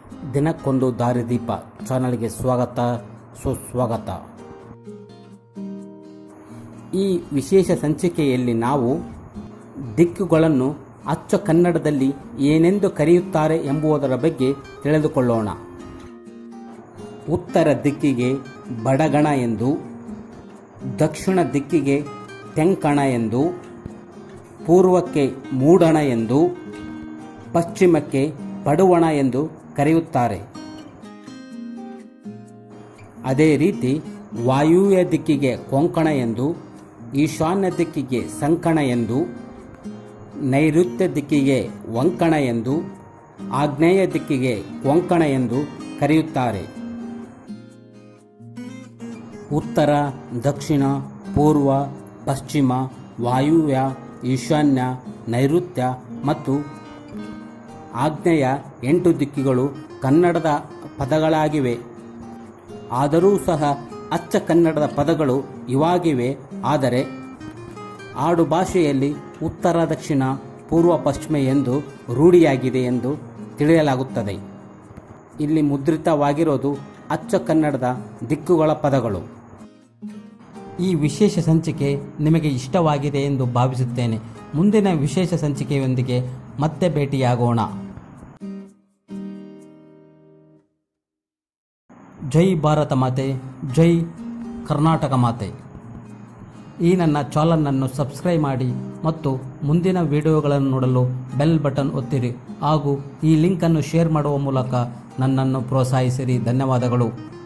ದಿನಕ್ಕೊಂದು ದಾರಿದೀಪ ಚಾನಲ್ಗೆ ಸ್ವಾಗತ ಸುಸ್ವಾಗತ ಈ ವಿಶೇಷ ಸಂಚಿಕೆಯಲ್ಲಿ ನಾವು ದಿಕ್ಕುಗಳನ್ನು ಅಚ್ಚ ಕನ್ನಡದಲ್ಲಿ ಏನೆಂದು ಕರೆಯುತ್ತಾರೆ ಎಂಬುದರ ಬಗ್ಗೆ ತಿಳಿದುಕೊಳ್ಳೋಣ ಉತ್ತರ ದಿಕ್ಕಿಗೆ ಬಡಗಣ ಎಂದು ದಕ್ಷಿಣ ದಿಕ್ಕಿಗೆ ತೆಂಕಣ ಎಂದು ಪೂರ್ವಕ್ಕೆ ಮೂಡಣ ಎಂದು ಪಶ್ಚಿಮಕ್ಕೆ ಪಡುವಣ ಎಂದು ಕರೆಯುತ್ತಾರೆ ಅದೇ ರೀತಿ ವಾಯುವ್ಯ ದಿಕ್ಕಿಗೆ ಕೊಂಕಣ ಎಂದು ಈಶಾನ್ಯ ದಿಕ್ಕಿಗೆ ಸಂಕಣ ಎಂದು ನೈಋತ್ಯ ದಿಕ್ಕಿಗೆ ವಂಕಣ ಎಂದು ಆಗ್ನೇಯ ದಿಕ್ಕಿಗೆ ಕೊಂಕಣ ಎಂದು ಕರೆಯುತ್ತಾರೆ ಉತ್ತರ ದಕ್ಷಿಣ ಪೂರ್ವ ಪಶ್ಚಿಮ ವಾಯುವ್ಯ ಈಶಾನ್ಯ ನೈಋತ್ಯ ಮತ್ತು ಆಗ್ನೇಯ ಎಂಟು ದಿಕ್ಕುಗಳು ಕನ್ನಡದ ಪದಗಳಾಗಿವೆ ಆದರೂ ಸಹ ಅಚ್ಚ ಕನ್ನಡದ ಪದಗಳು ಇವಾಗಿವೆ ಆದರೆ ಆಡು ಭಾಷೆಯಲ್ಲಿ ಉತ್ತರ ದಕ್ಷಿಣ ಪೂರ್ವ ಪಶ್ಚಿಮ ಎಂದು ರೂಢಿಯಾಗಿದೆ ಎಂದು ತಿಳಿಯಲಾಗುತ್ತದೆ ಇಲ್ಲಿ ಮುದ್ರಿತವಾಗಿರೋದು ಅಚ್ಚ ಕನ್ನಡದ ದಿಕ್ಕುಗಳ ಪದಗಳು ಈ ವಿಶೇಷ ಸಂಚಿಕೆ ನಿಮಗೆ ಇಷ್ಟವಾಗಿದೆ ಎಂದು ಭಾವಿಸುತ್ತೇನೆ ಮುಂದಿನ ವಿಶೇಷ ಸಂಚಿಕೆಯೊಂದಿಗೆ ಮತ್ತೆ ಭೇಟಿಯಾಗೋಣ ಜೈ ಭಾರತ ಮಾತೆ ಜೈ ಕರ್ನಾಟಕ ಮಾತೆ ಈ ನನ್ನ ಚಾನಲನ್ನು ಸಬ್ಸ್ಕ್ರೈಬ್ ಮಾಡಿ ಮತ್ತು ಮುಂದಿನ ವಿಡಿಯೋಗಳನ್ನು ನೋಡಲು ಬೆಲ್ ಬಟನ್ ಒತ್ತಿರಿ ಹಾಗೂ ಈ ಲಿಂಕನ್ನು ಶೇರ್ ಮಾಡುವ ಮೂಲಕ ನನ್ನನ್ನು ಪ್ರೋತ್ಸಾಹಿಸಿರಿ ಧನ್ಯವಾದಗಳು